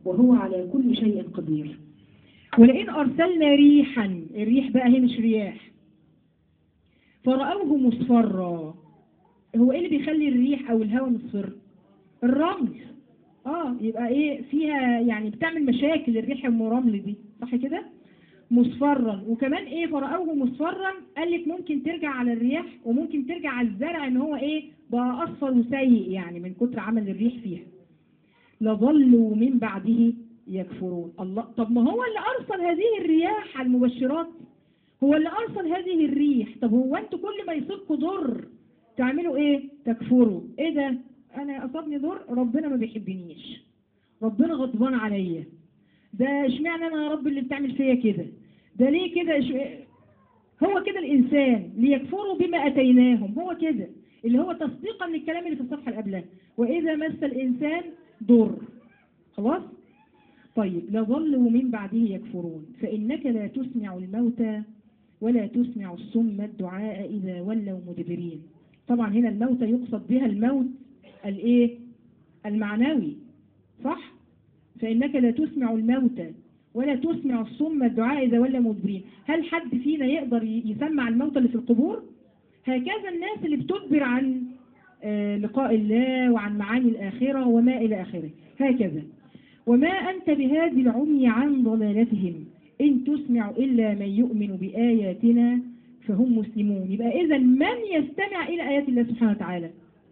وهو على كل شيء قدير ولئن أرسلنا ريحا الريح بقى هي مش رياح فرأوه مصفرا هو ايه اللي بيخلي الريح او الهواء مصفر الرمل اه يبقى ايه فيها يعني بتعمل مشاكل الريح ام رمل دي صح كده مصفرا وكمان ايه فرأوه مصفرا قال لك ممكن ترجع على الرياح وممكن ترجع على الزرع ان هو ايه بقى اصفر وسيء يعني من كتر عمل الريح فيها لظلوا من بعده يكفرون الله طب ما هو اللي ارسل هذه الرياح المبشرات هو اللي ارسل هذه الريح طب هو انتوا كل ما يصيبكم ضر تعملوا ايه تكفروا ايه ده انا اصابني ضر ربنا ما بيحبنيش ربنا غضبان عليا ده اشمعنى انا يا رب اللي بتعمل فيا كده ده ليه كده إش... هو كده الانسان ليكفروا بما اتيناهم هو كده اللي هو تصديقا للكلام اللي في الصفحه اللي قبلها واذا مس الانسان ضر خلاص طيب لظلوا من بعده يكفرون فانك لا تسمع الموتى ولا تسمع الصم الدعاء اذا ولوا مدبرين طبعا هنا الموتى يقصد بها الموت الايه المعنوي صح فإنك لا تسمع الموتى ولا تسمع الصم الدعاء إذا ولى مدبرين هل حد فينا يقدر يسمع الموتى اللي في القبور هكذا الناس اللي بتدبر عن آه لقاء الله وعن معاني الآخرة وما إلى آخره هكذا وما أنت بهذه العمي عن ضلالتهم إن تسمع إلا من يؤمن بآياتنا فهم مسلمون يبقى إذا من يستمع إلى آيات الله سبحانه وتعالى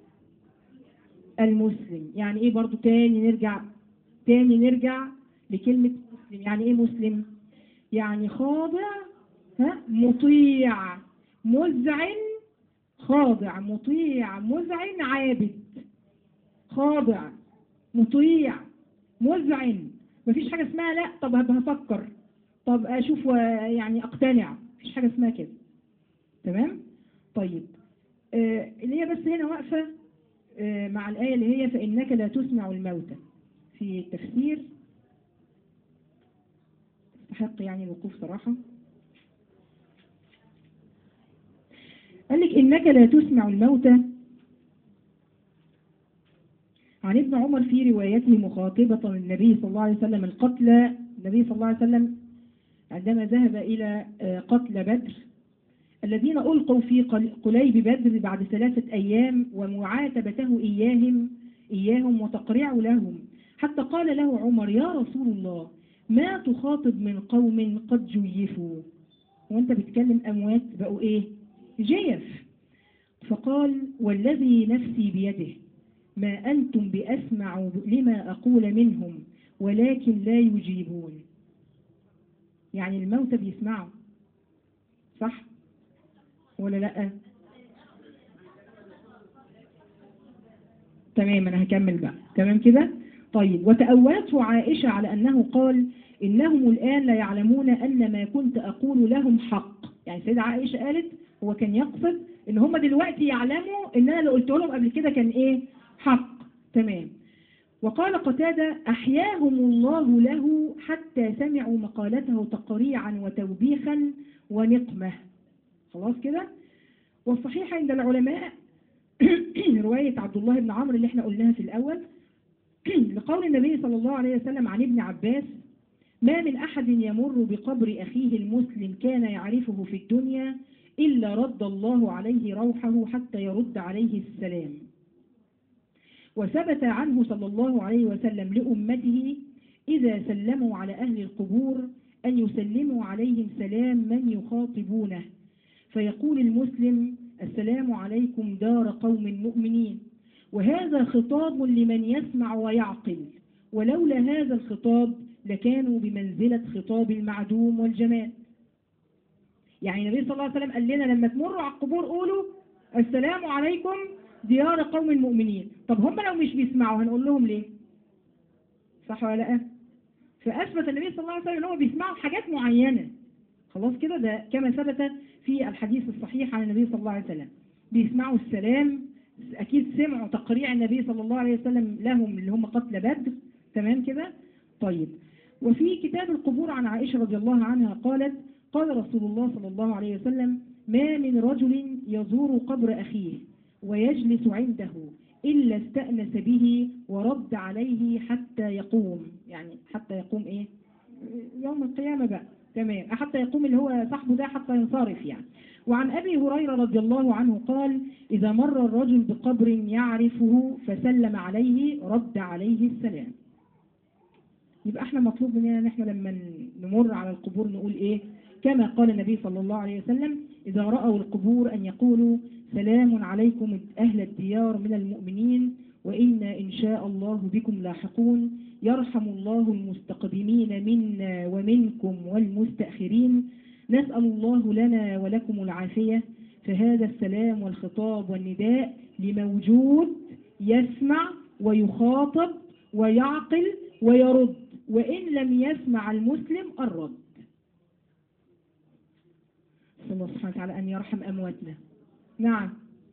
المسلم يعني إيه برضو تاني نرجع تاني نرجع لكلمة مسلم يعني إيه مسلم يعني خاضع ها مطيع مذعن خاضع مطيع مذعن عابد خاضع مطيع مذعن مفيش حاجة اسمها لا طب هفكر طب أشوف يعني أقتنع مفيش حاجة اسمها كده تمام طيب آه اللي هي بس هنا واقفة آه مع الآية اللي هي فإنك لا تسمع الموتى في التفسير تستحق يعني الوقوف صراحة قال لك إنك لا تسمع الموتى عن ابن عمر في روايته مخاطبة النبي صلى الله عليه وسلم القتلى النبي صلى الله عليه وسلم عندما ذهب إلى قتل بدر الذين ألقوا في قليب بدر بعد ثلاثة أيام ومعاتبته إياهم إياهم وتقريع لهم حتى قال له عمر يا رسول الله ما تخاطب من قوم قد جيفوا وانت بتكلم أموات بقوا إيه جيف فقال والذي نفسي بيده ما أنتم بأسمع لما أقول منهم ولكن لا يجيبون يعني الموتى بيسمعوا صح ولا لا تمام انا هكمل بقى تمام كده طيب وتأولته عائشة على أنه قال إنهم الآن لا يعلمون أن ما كنت أقول لهم حق يعني سيدة عائشة قالت هو كان يقصد إن هم دلوقتي يعلموا إن أنا اللي قلت لهم قبل كده كان إيه حق تمام وقال قتادة أحياهم الله له حتى سمعوا مقالته تقريعا وتوبيخا ونقمة خلاص كده والصحيح عند العلماء رواية عبد الله بن عمرو اللي احنا قلناها في الأول لقول النبي صلى الله عليه وسلم عن ابن عباس ما من أحد يمر بقبر أخيه المسلم كان يعرفه في الدنيا إلا رد الله عليه روحه حتى يرد عليه السلام وثبت عنه صلى الله عليه وسلم لأمته إذا سلموا على أهل القبور أن يسلموا عليهم سلام من يخاطبونه فيقول المسلم السلام عليكم دار قوم مؤمنين وهذا خطاب لمن يسمع ويعقل ولولا هذا الخطاب لكانوا بمنزلة خطاب المعدوم والجمال يعني النبي صلى الله عليه وسلم قال لنا لما تمروا على القبور قولوا السلام عليكم ديار قوم المؤمنين طب هم لو مش بيسمعوا هنقول لهم ليه صح ولا لا فأثبت النبي صلى الله عليه وسلم ان هو بيسمعوا حاجات معينة خلاص كده ده كما ثبت في الحديث الصحيح عن النبي صلى الله عليه وسلم بيسمعوا السلام أكيد سمعوا تقريع النبي صلى الله عليه وسلم لهم اللي هم قتل بدر تمام كده طيب وفي كتاب القبور عن عائشة رضي الله عنها قالت قال رسول الله صلى الله عليه وسلم ما من رجل يزور قبر أخيه ويجلس عنده إلا استأنس به ورد عليه حتى يقوم يعني حتى يقوم ايه يوم القيامة بقى تمام حتى يقوم اللي هو صاحبه ده حتى ينصرف يعني وعن أبي هريرة رضي الله عنه قال إذا مر الرجل بقبر يعرفه فسلم عليه رد عليه السلام يبقى احنا مطلوب مننا ان احنا لما نمر على القبور نقول ايه كما قال النبي صلى الله عليه وسلم إذا رأوا القبور أن يقولوا سلام عليكم أهل الديار من المؤمنين وإنا إن شاء الله بكم لاحقون يرحم الله المستقدمين منا ومنكم والمستأخرين نسأل الله لنا ولكم العافية فهذا السلام والخطاب والنداء لموجود يسمع ويخاطب ويعقل ويرد وإن لم يسمع المسلم الرد صلى الله سبحانه وتعالى أن يرحم أمواتنا نعم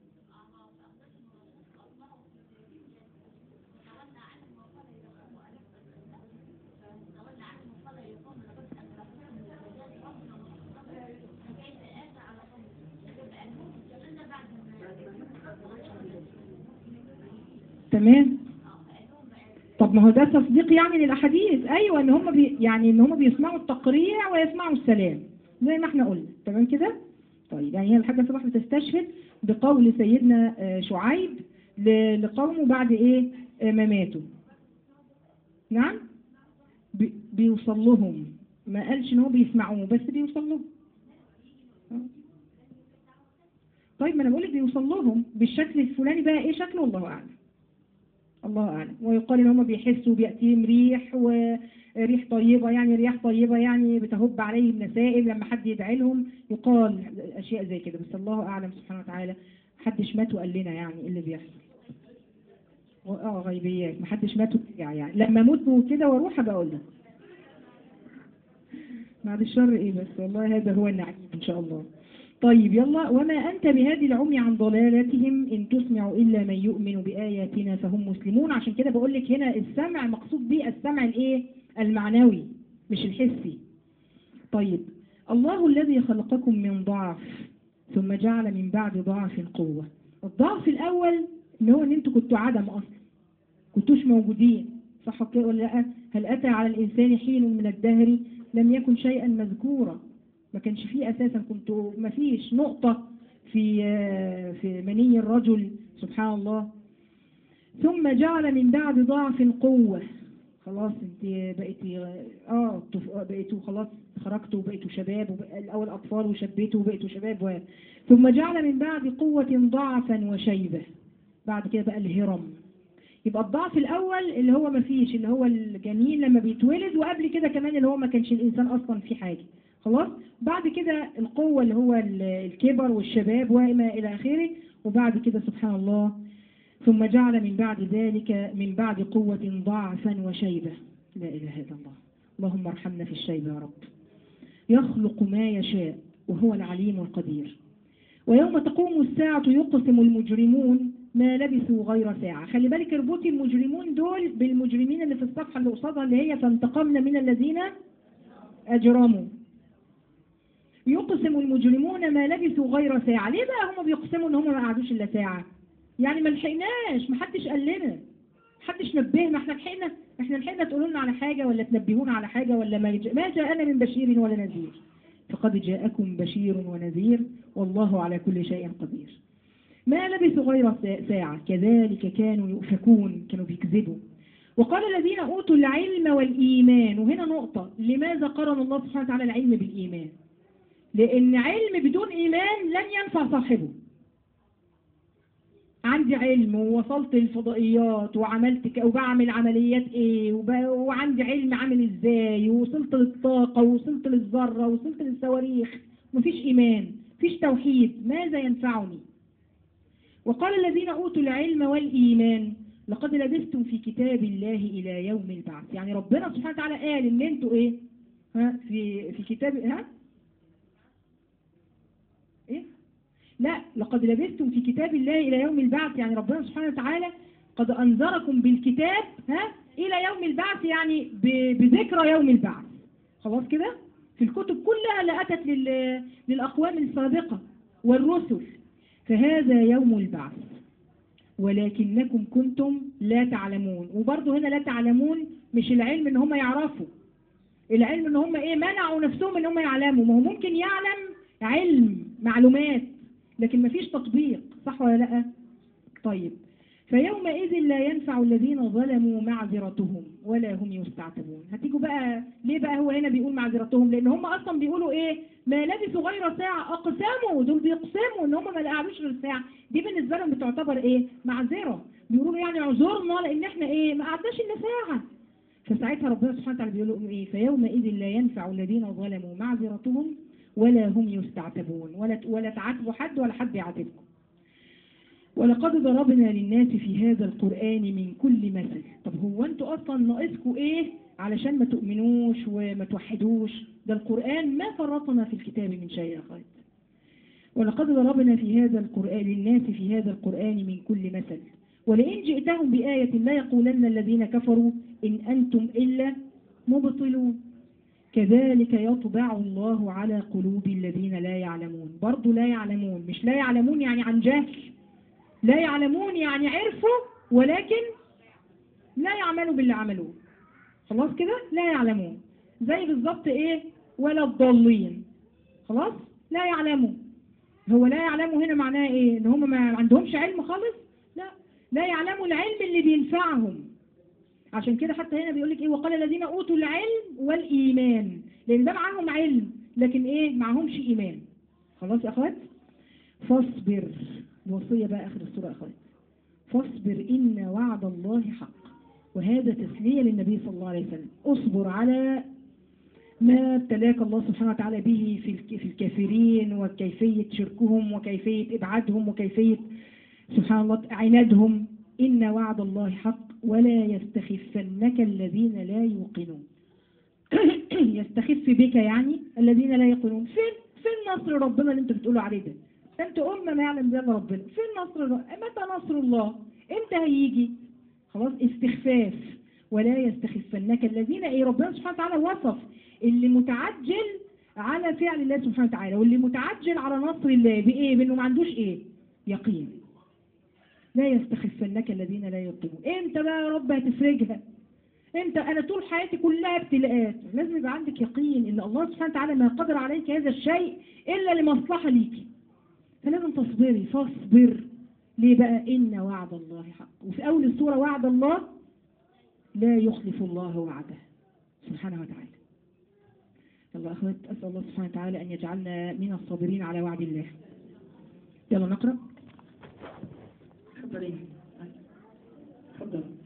تمام طب ما هو ده تصديق يعني للاحاديث ايوه ان هم بي يعني ان هم بيسمعوا التقريع ويسمعوا السلام زي ما احنا قلنا تمام كده طيب يعني هي الحاجه صباح بتستشهد بقول سيدنا آه، شعيب ل- لقومه بعد ايه آه، ما ماتوا نعم بي- بيوصل لهم ما قالش ان هو بيسمعوه بس بيوصل لهم آه. طيب ما انا بقول لك بيوصل لهم بالشكل الفلاني بقى ايه شكله الله اعلم الله أعلم ويقال إن هم بيحسوا بيأتيهم ريح وريح طيبة يعني رياح طيبة يعني بتهب عليهم نسائل لما حد يدعي لهم يقال أشياء زي كده بس الله أعلم سبحانه وتعالى محدش مات وقال لنا يعني إيه اللي بيحصل اه غيبيات محدش مات ورجع يعني لما اموت كده واروح ابقى اقول لك بعد الشر ايه بس والله هذا هو النعيم ان شاء الله طيب يلا وما أنت بهذه العمي عن ضلالتهم إن تسمع إلا من يؤمن بآياتنا فهم مسلمون عشان كده بقول لك هنا السمع مقصود به السمع الإيه المعنوي مش الحسي طيب الله الذي خلقكم من ضعف ثم جعل من بعد ضعف قوة الضعف الأول اللي هو إن أنتوا كنتوا عدم أصلا كنتوش موجودين صح كده ولا لا هل أتى على الإنسان حين من الدهر لم يكن شيئا مذكورا ما كانش فيه اساسا كنت ما فيش نقطة في في مني الرجل سبحان الله ثم جعل من بعد ضعف قوة خلاص انت بقيتي اه بقيتوا خلاص خرجتوا وبقيتوا شباب وبقى الاول اطفال وشبيتوا وبقيتوا شباب و... ثم جعل من بعد قوة ضعفا وشيبة بعد كده بقى الهرم يبقى الضعف الاول اللي هو ما فيش اللي هو الجنين لما بيتولد وقبل كده كمان اللي هو ما كانش الانسان اصلا فيه حاجة خلاص بعد كده القوة اللي هو الكبر والشباب وما إلى آخره وبعد كده سبحان الله ثم جعل من بعد ذلك من بعد قوة ضعفا وشيبة لا إله إلا الله اللهم ارحمنا في الشيبة يا رب يخلق ما يشاء وهو العليم القدير ويوم تقوم الساعة يقسم المجرمون ما لبثوا غير ساعة خلي بالك اربطي المجرمون دول بالمجرمين اللي في الصفحة اللي قصادها اللي هي فانتقمنا من الذين أجرموا يقسم المجرمون ما لبثوا غير ساعة ليه بقى هم بيقسموا ان هم ما قعدوش الا ساعة يعني ما لحقناش ما حدش قال لنا حدش نبهنا احنا لحقنا احنا لحقنا تقولوا لنا على حاجة ولا تنبهونا على حاجة ولا ما جاء ما جاءنا من بشير ولا نذير فقد جاءكم بشير ونذير والله على كل شيء قدير ما لبثوا غير ساعة كذلك كانوا يؤفكون كانوا بيكذبوا وقال الذين أوتوا العلم والإيمان وهنا نقطة لماذا قرن الله سبحانه وتعالى العلم بالإيمان لأن علم بدون إيمان لن ينفع صاحبه عندي علم ووصلت الفضائيات وعملت ك... وبعمل عمليات ايه وب... وعندي علم عامل ازاي ووصلت للطاقة ووصلت للذرة ووصلت للصواريخ مفيش ايمان مفيش توحيد ماذا ينفعني وقال الذين اوتوا العلم والايمان لقد لبثتم في كتاب الله الى يوم البعث يعني ربنا سبحانه وتعالى قال ان انتوا ايه ها في في كتاب ها ايه لا لقد لبثتم في كتاب الله إلى يوم البعث يعني ربنا سبحانه وتعالى قد أنذركم بالكتاب ها إلى يوم البعث يعني بذكرى يوم البعث خلاص كده في الكتب كلها اللي أتت لل... للأقوام السابقة والرسل فهذا يوم البعث ولكنكم كنتم لا تعلمون وبرضه هنا لا تعلمون مش العلم ان هم يعرفوا العلم ان هم ايه منعوا نفسهم ان هم يعلموا ما هو ممكن يعلم علم معلومات لكن مفيش تطبيق صح ولا لا طيب فيومئذ لا ينفع الذين ظلموا معذرتهم ولا هم يستعتبون هتيجوا بقى ليه بقى هو هنا بيقول معذرتهم لان هم اصلا بيقولوا ايه ما لبثوا غير ساعة اقسموا دول بيقسموا ان هم ما قعدوش غير ساعة دي بالنسبة لهم بتعتبر ايه معذرة بيقولوا يعني اعذرنا لان احنا ايه ما قعدناش الا ساعة فساعتها ربنا سبحانه وتعالى بيقول لهم ايه فيومئذ لا ينفع الذين ظلموا معذرتهم ولا هم يستعتبون ولا ولا تعاتبوا حد ولا حد يعاتبكم ولقد ضربنا للناس في هذا القرآن من كل مثل طب هو انتوا اصلا ناقصكم ايه علشان ما تؤمنوش وما توحدوش ده القرآن ما فرطنا في الكتاب من شيء يا خالد ولقد ضربنا في هذا القرآن للناس في هذا القرآن من كل مثل ولئن جئتهم بآية لا يقولن الذين كفروا إن أنتم إلا مبطلون كذلك يطبع الله على قلوب الذين لا يعلمون برضو لا يعلمون مش لا يعلمون يعني عن جهل لا يعلمون يعني عرفوا ولكن لا يعملوا باللي عملوه خلاص كده لا يعلمون زي بالظبط ايه ولا الضالين خلاص لا يعلموا هو لا يعلموا هنا معناه ايه ان هم ما عندهمش علم خالص لا لا يعلموا العلم اللي بينفعهم عشان كده حتى هنا بيقول لك ايه وقال الذين اوتوا العلم والايمان لان ده معاهم علم لكن ايه معهمش ايمان خلاص يا اخوات فاصبر الوصية بقى آخر السورة أخوات فاصبر إن وعد الله حق وهذا تسلية للنبي صلى الله عليه وسلم اصبر على ما ابتلاك الله سبحانه وتعالى به في في الكافرين وكيفية شركهم وكيفية إبعادهم وكيفية سبحان الله عنادهم إن وعد الله حق ولا يستخفنك الذين لا يوقنون يستخف بك يعني الذين لا يوقنون فين فين نصر ربنا اللي انتوا بتقولوا عليه ده انتوا أمة ما يعلم بها ربنا فين نصر الله متى نصر الله امتى هيجي خلاص استخفاف ولا يستخفنك الذين ايه ربنا سبحانه وتعالى وصف اللي متعجل على فعل الله سبحانه وتعالى واللي متعجل على نصر الله بايه بانه ما عندوش ايه يقين لا يستخفنك الذين لا يقيمون امتى بقى يا رب هتفرجها انت انا طول حياتي كلها ابتلاءات لازم يبقى عندك يقين ان الله سبحانه وتعالى ما قدر عليك هذا الشيء الا لمصلحه ليكي فلازم تصبري فاصبر ليه بقى إن وعد الله حق وفي أول السورة وعد الله لا يخلف الله وعده سبحانه وتعالى يلا أخوات أسأل الله سبحانه وتعالى أن يجعلنا من الصابرين على وعد الله يلا نقرأ تفضلي تفضل